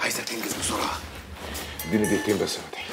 عايزك تنجز بسرعه اديني دقيقتين بس يا فتحي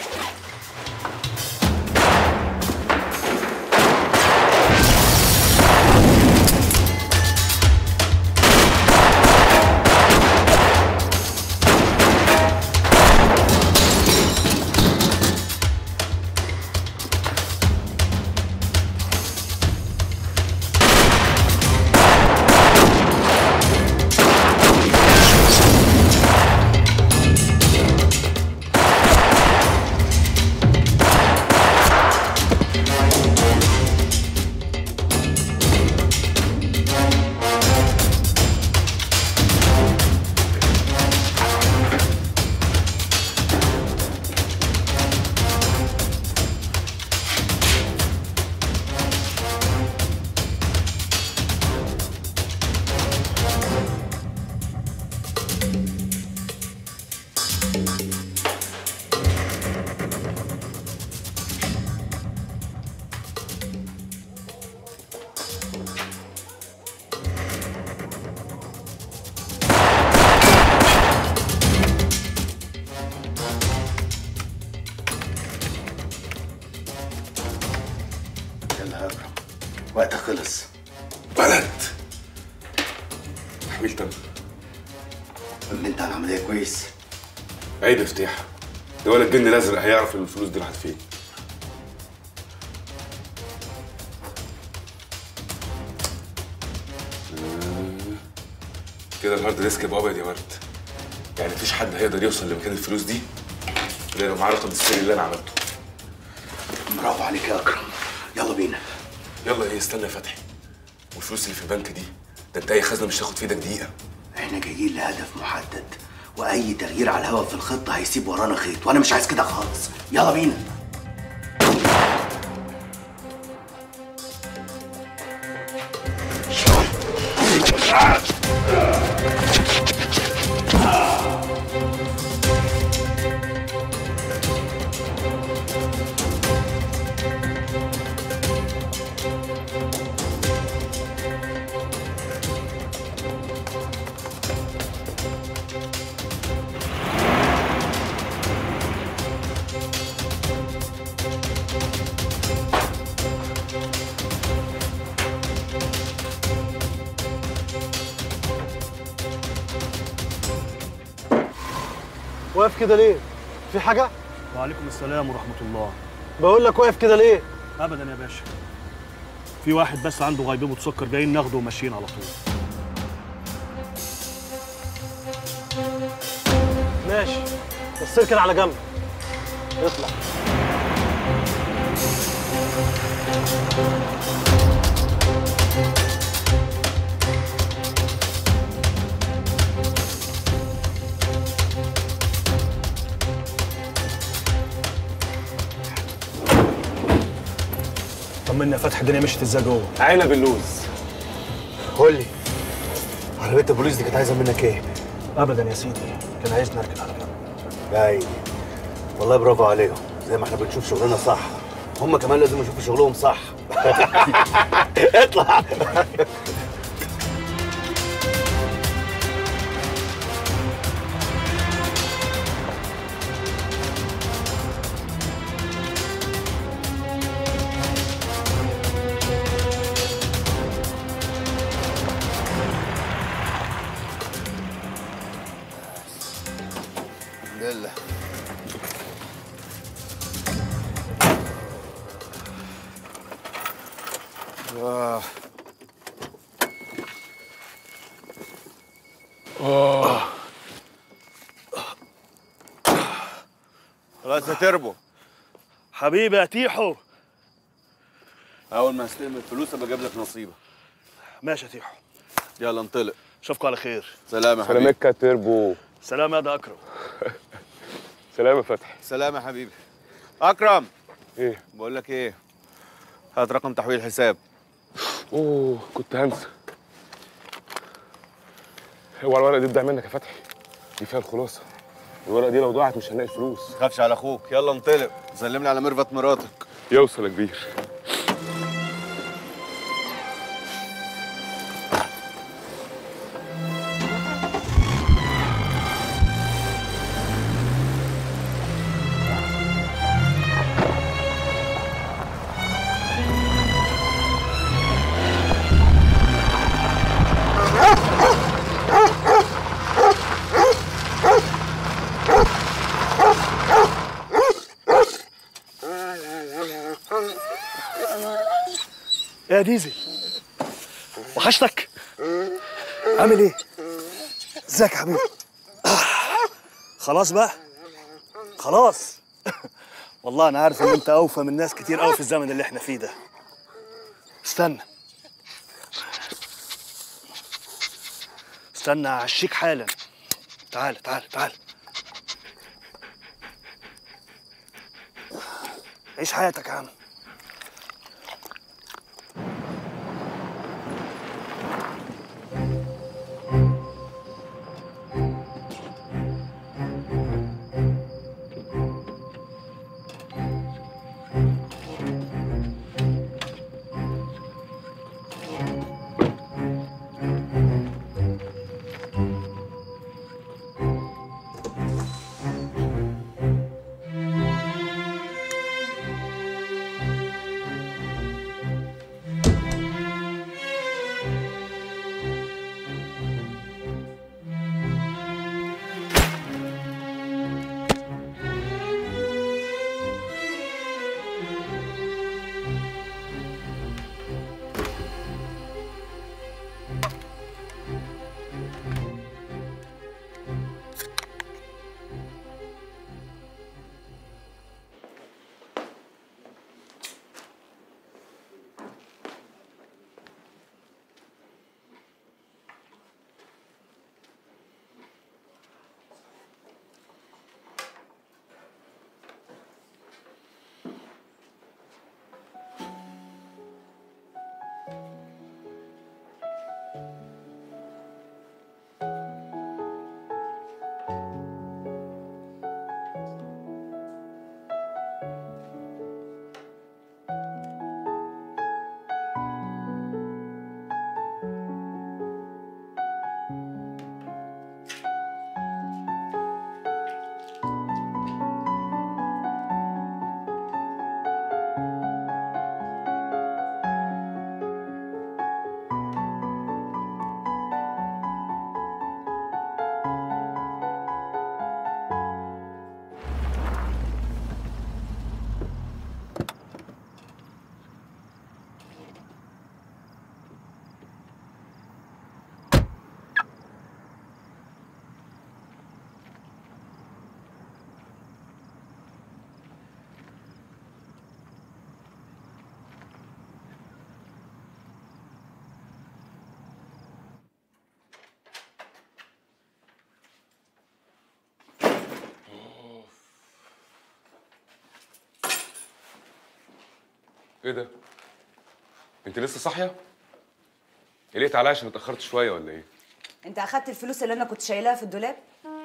يلا يا اكرم وقتك خلص بلد تحويل تم طمنت على العمليه كويس عيد افتتاح ده ولا الجن الازرق هيعرف الفلوس دي راحت فين آه. كده الهارد ديسك يبقى ابيض يا ورد يعني مفيش حد هيقدر يوصل لمكان الفلوس دي الا لو معاه رقم السري اللي انا عملته برافو عليك يا اكرم يلا بينا يلا ايه استنى يا فتحي والفلوس اللي في البنك دي ده انت اي خزنه مش هتاخد في ايدك دقيقه احنا جايين لهدف محدد واي تغيير على الهوا في الخطه هيسيب ورانا خيط وانا مش عايز كده خالص يلا بينا واقف كده ليه؟ في حاجة؟ وعليكم السلام ورحمة الله بقول لك واقف كده ليه؟ أبدا يا باشا في واحد بس عنده غيبوبة سكر جايين ناخده وماشيين على طول ماشي بس اركن على جنب اطلع طمنا يا فتحي الدنيا مشيت ازاي جوه عنب اللوز قول لي عربية البوليس دي كانت عايزة منك ايه؟ ابدا يا سيدي كان عايزني اركن على جنب باين والله برافو عليهم زي ما احنا بنشوف شغلنا صح هم كمان لازم يشوفوا شغلهم صح اطلع لله آه. خلاص يا تربو حبيبي يا تيحو اول ما استلم الفلوس ابقى اجيب لك نصيبك ماشي يا تيحو يلا انطلق اشوفكم على خير سلام يا حبيبي سلامك يا تربو سلام يا ده اكرم سلام يا فتحي سلام يا حبيبي اكرم ايه بقول لك ايه هات رقم تحويل الحساب اوه كنت هنسى هو الورقه دي تضيع منك يا فتحي دي فيها الخلاصه الورقه دي لو ضاعت مش هنلاقي فلوس تخافش على اخوك يلا انطلق سلمني على ميرفت مراتك يوصل يا كبير يا ديزل وحشتك عامل ايه ازيك يا حبيبي آه، خلاص بقى خلاص والله انا عارف ان انت اوفى من ناس كتير قوي في الزمن اللي احنا فيه ده استنى استنى هعشيك حالا تعال تعال تعال عيش حياتك يا عم ايه ده؟ انت لسه صاحيه؟ قلقت عليا عشان اتاخرت شويه ولا ايه؟ انت اخدت الفلوس اللي انا كنت شايلاها في الدولاب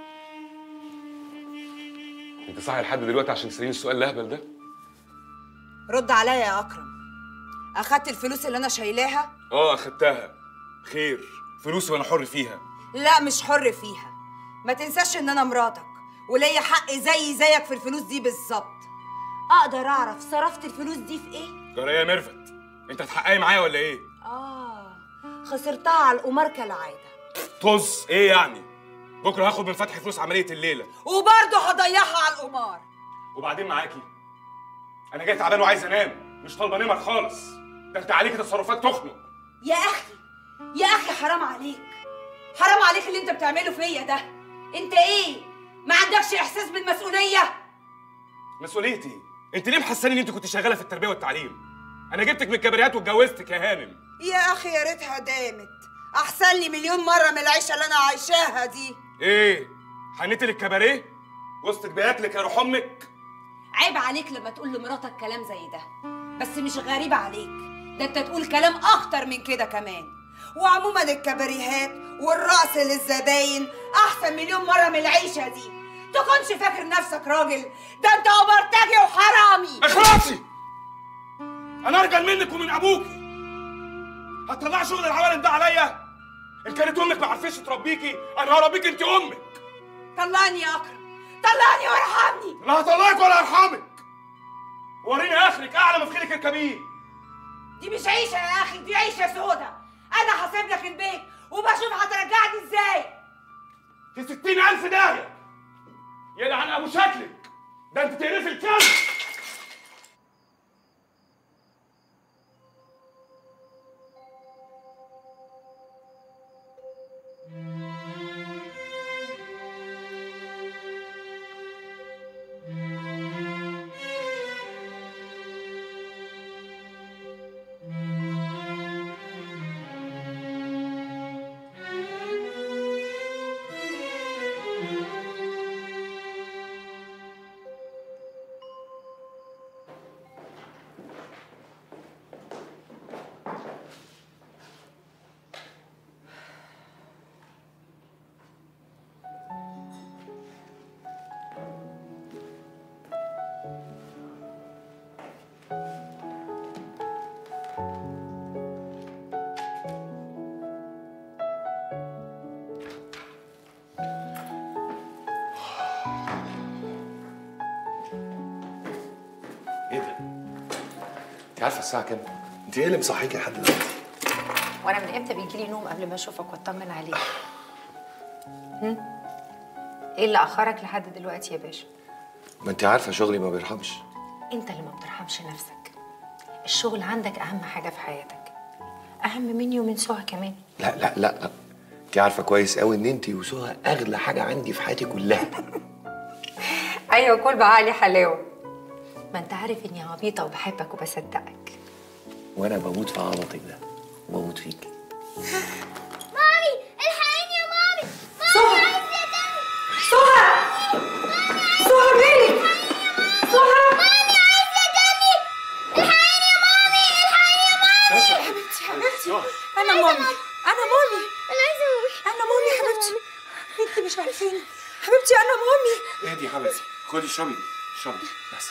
انت صاحيه لحد دلوقتي عشان تساليني السؤال الاهبل ده؟ رد عليا يا اكرم اخدت الفلوس اللي انا شايلاها اه اخدتها خير فلوسي وانا حر فيها لا مش حر فيها ما تنساش ان انا مراتك وليا حق زي زيك في الفلوس دي بالظبط اقدر اعرف صرفت الفلوس دي في ايه جرى يا ميرفت انت هتحققي معايا ولا ايه؟ اه خسرتها على القمار كالعاده طز ايه يعني؟ بكره هاخد من فتحي فلوس عمليه الليله وبرضه هضيعها على القمار وبعدين معاكي انا جاي تعبان وعايز انام مش طالبه نمر خالص ده انت عليكي تصرفات تخنق يا اخي يا اخي حرام عليك حرام عليك اللي انت بتعمله فيا ده انت ايه ما عندكش احساس بالمسؤوليه مسؤوليتي انت ليه محساني ان انت كنت شغاله في التربيه والتعليم انا جبتك من الكباريات واتجوزتك يا هانم يا اخي يا ريتها دامت احسن لي مليون مره من العيشه اللي انا عايشاها دي ايه حنيتي للكباريه وسطك بياكلك يا روح امك عيب عليك لما تقول لمراتك كلام زي ده بس مش غريب عليك ده انت تقول كلام اخطر من كده كمان وعموما الكباريهات والرقص للزباين احسن مليون مره من العيشه دي تكونش فاكر نفسك راجل ده انت اوبرتاجي وحرامي اخلصي انا ارجل منك ومن ابوكي هتطلعي شغل العوالم ده عليا ان كانت امك ما عرفتش تربيكي انا هربيك انت امك طلعني يا اكرم طلعني وارحمني لا هطلعك ولا ارحمك وريني اخرك اعلى مفخلك الكبير دي مش عيشه يا اخي دي عيشه سودا انا هسيب لك البيت وبشوف هترجعني ازاي في ستين ألف داهية يلعن أبو شكلك ده أنت تقرفي الكلب انت عارفه الساعه كام انت ايه اللي مصحيكي لحد دلوقتي وانا من امتى بيجي لي نوم قبل ما اشوفك واطمن عليك هم؟ ايه اللي اخرك لحد دلوقتي يا باشا ما انت عارفه شغلي ما بيرحمش انت اللي ما بترحمش نفسك الشغل عندك اهم حاجه في حياتك اهم مني ومن سهى كمان لا لا لا انت عارفه كويس قوي ان انت وسهى اغلى حاجه عندي في حياتي كلها ايوه كل بعقلي حلاوه ما انت عارف اني عبيطه وبحبك وبصدقك وانا بموت في عبطك ده وبموت فيك مامي الحقيني يا مامي سهى سهى سهى مالك سهى مامي عايزة دمي الحقيني يا مامي الحقيني يا مامي حبيبتي حبيبتي انا مامي انا مامي انا عايزة مامي انا مامي حبيبتي انت مش عارفين حبيبتي انا مامي اهدي يا حبيبتي خدي اشربي اشربي بس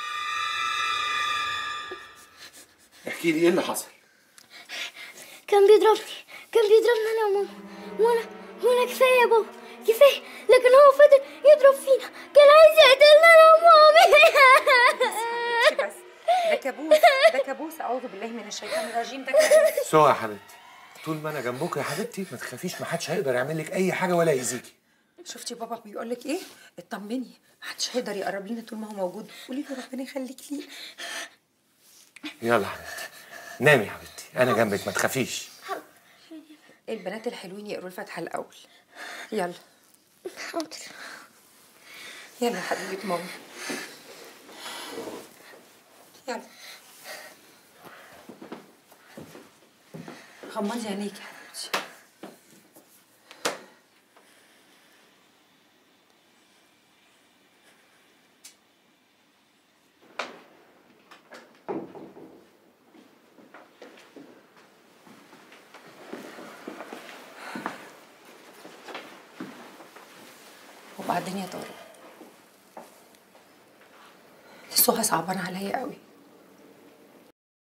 احكي لي ايه اللي حصل كان بيضربني كان بيضربني انا وماما وانا وانا كفايه يا بابا كفايه لكن هو فضل يضرب فينا كان عايز يقتلنا انا ومامي بس ده كابوس ده كابوس اعوذ بالله من الشيطان الرجيم ده كابوس سهى يا حبيبتي طول ما انا جنبك يا حبيبتي ما تخافيش ما حدش هيقدر يعمل لك اي حاجه ولا يأذيكي شفتي بابا بيقول لك ايه اطمني محدش هيقدر يقرب لنا طول ما هو موجود قولي له ربنا يخليك لي يلا يا حبيبتي نامي يا حبيبتي انا جنبك ما تخافيش البنات الحلوين يقروا الفاتحه الاول يلا حاضر يلا يا حبيبه ماما يلا غمضي عينيك يا حبيبتي وبعدين يا طارق سهى صعبان عليا قوي